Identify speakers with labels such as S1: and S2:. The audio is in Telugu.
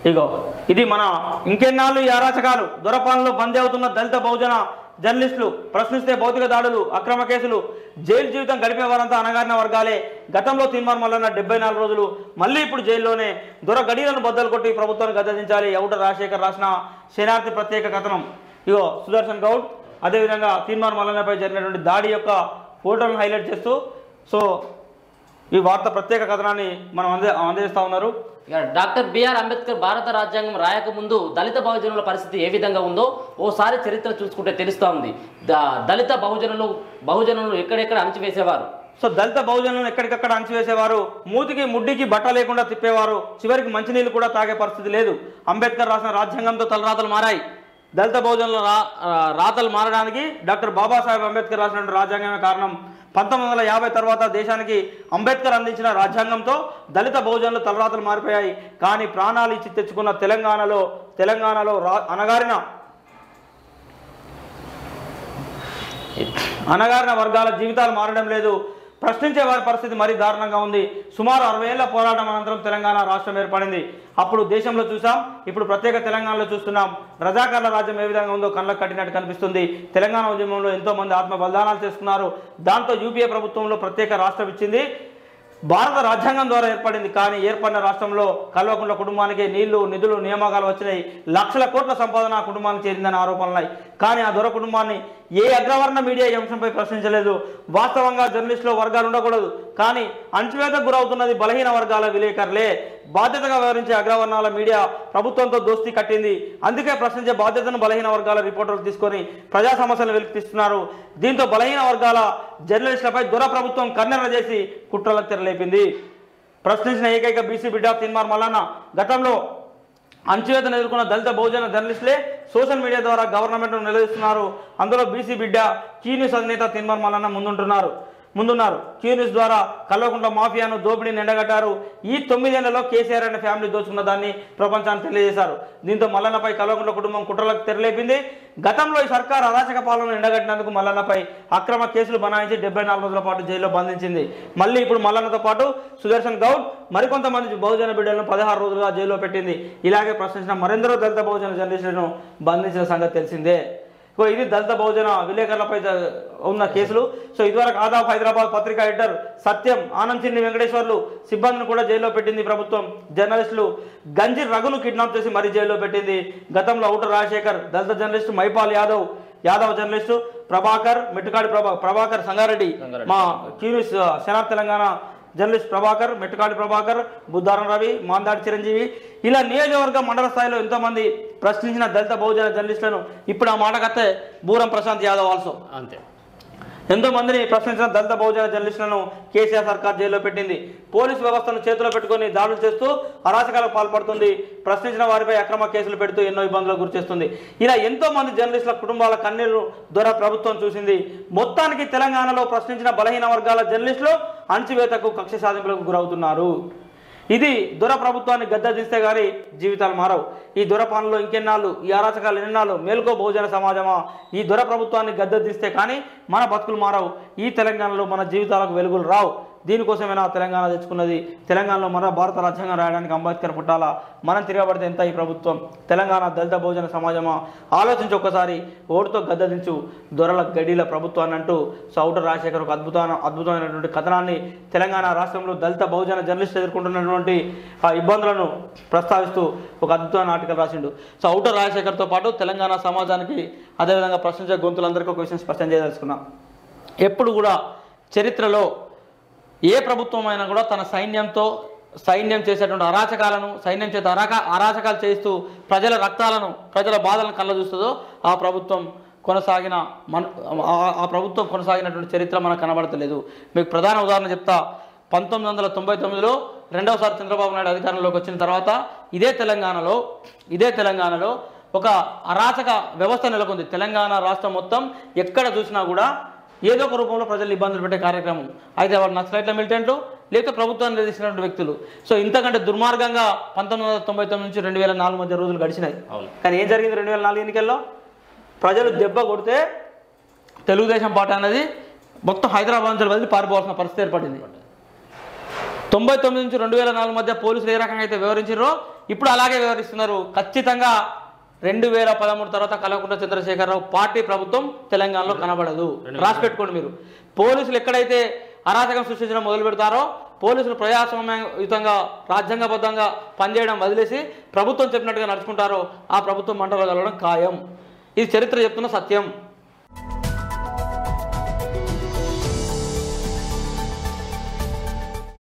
S1: ఇగో ఇది మన ఇంకెన్నాళ్ళు ఈ అరాచకాలు దొరపాలనలో బందీ అవుతున్న దళిత బహుజన జర్నలిస్టులు ప్రశ్నిస్తే భౌతిక దాడులు అక్రమ కేసులు జైలు జీవితం గడిపే వారంతా అనగారిన వర్గాలే గతంలో తీర్మానం మల్లన్న డెబ్బై నాలుగు రోజులు మళ్ళీ ఇప్పుడు జైల్లోనే దొర గడియలను బద్దలు కొట్టి ప్రభుత్వాన్ని గద్దదించాలి ఎవట రాజశేఖర్ రాసిన శనార్థి ప్రత్యేక కథనం ఇగో సుదర్శన్ గౌడ్ అదేవిధంగా తీర్మానం మల్లన్నపై జరిగినటువంటి దాడి యొక్క ఫోటోలను హైలైట్ చేస్తూ సో ఈ వార్త ప్రత్యేక కథనాన్ని మనం అందే అందజేస్తా ఉన్నారు
S2: ఇక డాక్టర్ బిఆర్ అంబేద్కర్ భారత రాజ్యాంగం రాయకముందు దళిత బహుజనుల పరిస్థితి ఏ విధంగా ఉందో ఓసారి చరిత్ర చూసుకుంటే తెలుస్తూ ఉంది ద- దళిత బహుజనులు బహుజనులు ఎక్కడెక్కడ అణచివేసేవారు
S1: సో దళిత బహుజనులను ఎక్కడికక్కడ అణచివేసేవారు మూతికి ముడ్డికి బట్ట లేకుండా తిప్పేవారు చివరికి మంచినీళ్ళు కూడా తాగే పరిస్థితి లేదు అంబేద్కర్ రాసిన రాజ్యాంగంతో తలరాతలు మారాయి దళిత బహుజనుల రా ఆ, రాతలు మారడానికి డాక్టర్ బాబాసాహెబ్ అంబేద్కర్ రాసినటువంటి రాజ్యాంగమే కారణం పంతొమ్మిది వందల యాభై తర్వాత దేశానికి అంబేద్కర్ అందించిన రాజ్యాంగంతో దళిత బహుజనులు తలరాతలు మారిపోయాయి కానీ ప్రాణాలు ఇచ్చి తెచ్చుకున్న తెలంగాణలో తెలంగాణలో రా అనగారిన అనగారిన వర్గాల జీవితాలు మారడం లేదు ప్రశ్నించే వారి పరిస్థితి మరీ దారుణంగా ఉంది సుమారు అరవై ఏళ్ల పోరాటం అనంతరం తెలంగాణ రాష్ట్రం ఏర్పడింది అప్పుడు దేశంలో చూసాం ఇప్పుడు ప్రత్యేక తెలంగాణలో చూస్తున్నాం రజాకార్ల రాజ్యం ఏ విధంగా ఉందో కళ్ళకు కట్టినట్టు కనిపిస్తుంది తెలంగాణ ఉద్యమంలో ఎంతో మంది ఆత్మ బలిదానాలు చేసుకున్నారు దాంతో యూపీఏ ప్రభుత్వంలో ప్రత్యేక రాష్ట్రం ఇచ్చింది భారత రాజ్యాంగం ద్వారా ఏర్పడింది కానీ ఏర్పడిన రాష్ట్రంలో కల్వకుంట్ల కుటుంబానికి నీళ్లు నిధులు నియామకాలు వచ్చినాయి లక్షల కోట్ల సంపాదన ఆ కుటుంబానికి చేరిందని ఆరోపణలున్నాయి కానీ ఆ దొర కుటుంబాన్ని ఏ అగ్రవర్ణ మీడియా ఈ అంశంపై ప్రశ్నించలేదు వాస్తవంగా జర్నలిస్టులో వర్గాలు ఉండకూడదు కానీ అణచివేతకు గురవుతున్నది బలహీన వర్గాల విలేకరులే బాధ్యతగా వ్యవహరించే అగ్రవర్ణాల మీడియా ప్రభుత్వంతో దోస్తీ కట్టింది అందుకే ప్రశ్నించే బాధ్యతను బలహీన వర్గాల రిపోర్టర్లు తీసుకొని ప్రజా సమస్యలను వెలికితీస్తున్నారు దీంతో బలహీన వర్గాల జర్నలిస్టులపై దొర ప్రభుత్వం కన్నెర చేసి కుట్రలకు తెరలేపింది ప్రశ్నించిన ఏకైక బీసీ బిడ్డ తిన్మార్ మల్లన్న గతంలో అణచివేతను ఎదుర్కొన్న దళిత బహుజన జర్నలిస్టులే సోషల్ మీడియా ద్వారా గవర్నమెంట్ను నిలదీస్తున్నారు అందులో బీసీ బిడ్డ కీ న్యూస్ అధినేత తిన్మార్ మల్లన్న ముందుంటున్నారు ముందున్నారు క్యూ న్యూస్ ద్వారా కల్వకుంట్ల మాఫియాను దోపిడీని ఎండగట్టారు ఈ తొమ్మిదేళ్లలో కేసీఆర్ అనే ఫ్యామిలీ దోచుకున్న దాన్ని ప్రపంచానికి తెలియజేశారు దీంతో మల్లన్నపై కల్వకుంట్ల కుటుంబం కుట్రలకు తెరలేపింది గతంలో ఈ సర్కార్ అరాచక పాలన ఎండగట్టినందుకు మల్లన్నపై అక్రమ కేసులు బనాయించి డెబ్బై నాలుగు రోజుల పాటు జైల్లో బంధించింది మళ్ళీ ఇప్పుడు మల్లన్నతో పాటు సుదర్శన్ గౌడ్ మరికొంతమంది బహుజన బిడ్డలను పదహారు రోజులుగా జైల్లో పెట్టింది ఇలాగే ప్రశ్నించిన మరెందరో దళిత బహుజన జర్నలిస్టులను బంధించిన సంగతి తెలిసిందే ఇగో ఇది దళిత బహుజన విలేకరులపై జ- ఉన్న కేసులు సో ఇదివరకు ఆదాబ్ హైదరాబాద్ పత్రికా ఎడిటర్ సత్యం ఆనంద్ చిన్ని వెంకటేశ్వర్లు సిబ్బందిని కూడా జైల్లో పెట్టింది ప్రభుత్వం జర్నలిస్టులు గంజి రఘును కిడ్నాప్ చేసి మరీ జైల్లో పెట్టింది గతంలో ఔటర్ రాజశేఖర్ దళిత జర్నలిస్ట్ మైపాల్ యాదవ్ యాదవ్ జర్నలిస్టు ప్రభాకర్ మెట్టుకాడి ప్రభా ప్రభాకర్ సంగారెడ్డి మా క్యూనిస్ శనార్ తెలంగాణ జర్నలిస్ట్ ప్రభాకర్ మెట్టుకాడి ప్రభాకర్ బుద్ధారం రవి మాందాడి చిరంజీవి ఇలా నియోజకవర్గ మండల స్థాయిలో ఎంతోమంది ప్రశ్నించిన దళిత బహుజన జర్నలిస్టులను ఇప్పుడు ఆ మాటకత్తే బూరం ప్రశాంత్ యాదవ్ ఆల్సో
S2: అంతే
S1: ఎంతో మందిని ప్రశ్నించిన దళిత బహుజన జర్నలిస్టులను కేసీఆర్ సర్కార్ జైల్లో పెట్టింది పోలీసు వ్యవస్థను చేతిలో పెట్టుకొని దాడులు చేస్తూ అరాచకాలకు పాల్పడుతుంది ప్రశ్నించిన వారిపై అక్రమ కేసులు పెడుతూ ఎన్నో ఇబ్బందులకు గురిచేస్తుంది ఇలా ఎంతో మంది జర్నలిస్టుల కుటుంబాల కన్నీరు ద్వారా ప్రభుత్వం చూసింది మొత్తానికి తెలంగాణలో ప్రశ్నించిన బలహీన వర్గాల జర్నలిస్టులు అణచివేతకు కక్ష సాధింపులకు గురవుతున్నారు ఇది దొర ప్రభుత్వాన్ని గద్ద తీస్తే గానీ జీవితాలు మారవు ఈ దొర పనులు ఇంకెన్నాళ్ళు ఈ అరాచకాలు ఎన్నాళ్ళు మేల్కో బహుజన సమాజమా ఈ దొర ప్రభుత్వాన్ని గద్ద తీస్తే కానీ మన బతుకులు మారవు ఈ తెలంగాణలో మన జీవితాలకు వెలుగులు రావు దీనికోసమైనా తెలంగాణ తెచ్చుకున్నది తెలంగాణలో మన భారత రాజ్యాంగం రాయడానికి అంబేద్కర్ పుట్టాలా మనం తిరగబడితే ఎంత ఈ ప్రభుత్వం తెలంగాణ దళిత బహుజన సమాజమా ఆలోచించి ఒక్కసారి ఓటుతో గద్దదించు దొరల గడిల ప్రభుత్వాన్ని అంటూ సౌటర్ రాజశేఖర్ ఒక అద్భుతమైన అద్భుతమైనటువంటి కథనాన్ని తెలంగాణ రాష్ట్రంలో దళిత బహుజన జర్నలిస్ట్ ఎదుర్కొంటున్నటువంటి ఆ ఇబ్బందులను ప్రస్తావిస్తూ ఒక అద్భుతమైన ఆర్టికల్ రాసిండు సో ఔటర్ రాజశేఖర్తో పాటు తెలంగాణ సమాజానికి అదేవిధంగా ప్రశ్నించే గొంతులందరికీ ఒక విషయం స్పష్టం చేయదలుచుకున్నాం ఎప్పుడు కూడా చరిత్రలో ఏ ప్రభుత్వం అయినా కూడా తన సైన్యంతో సైన్యం చేసేటువంటి అరాచకాలను సైన్యం చేత అరాక అరాచకాలు చేస్తూ ప్రజల రక్తాలను ప్రజల బాధలను కళ్ళ చూస్తుందో ఆ ప్రభుత్వం కొనసాగిన మన ఆ- ఆ ప్రభుత్వం కొనసాగినటువంటి చరిత్ర మనకు కనబడతలేదు మీకు ప్రధాన ఉదాహరణ చెప్తా పంతొమ్మిది వందల తొంభై తొమ్మిదిలో రెండవసారి చంద్రబాబు నాయుడు అధికారంలోకి వచ్చిన తర్వాత ఇదే తెలంగాణలో ఇదే తెలంగాణలో ఒక అరాచక వ్యవస్థ నెలకొంది తెలంగాణ రాష్ట్రం మొత్తం ఎక్కడ చూసినా కూడా ఏదో ఒక రూపంలో ప్రజలు ఇబ్బందులు పెట్టే కార్యక్రమం అయితే వాళ్ళు నక్సలైట్ల మిలిటెంట్లు లేకపోతే ప్రభుత్వాన్ని నిలదీసినటువంటి వ్యక్తులు సో ఇంతకంటే దుర్మార్గంగా పంతొమ్మిది వందల తొంభై తొమ్మిది నుంచి రెండు వేల నాలుగు మధ్య రోజులు గడిచినాయి
S2: అవును
S1: కానీ ఏం జరిగింది రెండు వేల నాలుగు ఎన్నికల్లో ప్రజలు దెబ్బ కొడితే తెలుగుదేశం పార్టీ అనేది మొత్తం హైదరాబాద్ నుంచి వదిలి పారిపోవాల్సిన పరిస్థితి ఏర్పడింది తొంభై తొమ్మిది నుంచి రెండు వేల నాలుగు మధ్య పోలీసులు ఏ రకంగా అయితే వివరించారో ఇప్పుడు అలాగే వివరిస్తున్నారు ఖచ్చితంగా రెండు వేల పదమూడు తర్వాత కల్వకుంట్ల చంద్రశేఖరరావు పార్టీ ప్రభుత్వం తెలంగాణలో కనబడదు రాసి పెట్టుకోండి మీరు పోలీసులు ఎక్కడైతే అరాచకం సృష్టించడం మొదలు పెడతారో పోలీసులు ప్రజాస్వామ్యయుతంగా రాజ్యాంగబద్ధంగా పనిచేయడం వదిలేసి ప్రభుత్వం చెప్పినట్టుగా నడుచుకుంటారో ఆ ప్రభుత్వం మంటలు కలవడం ఖాయం ఇది చరిత్ర చెప్తున్న సత్యం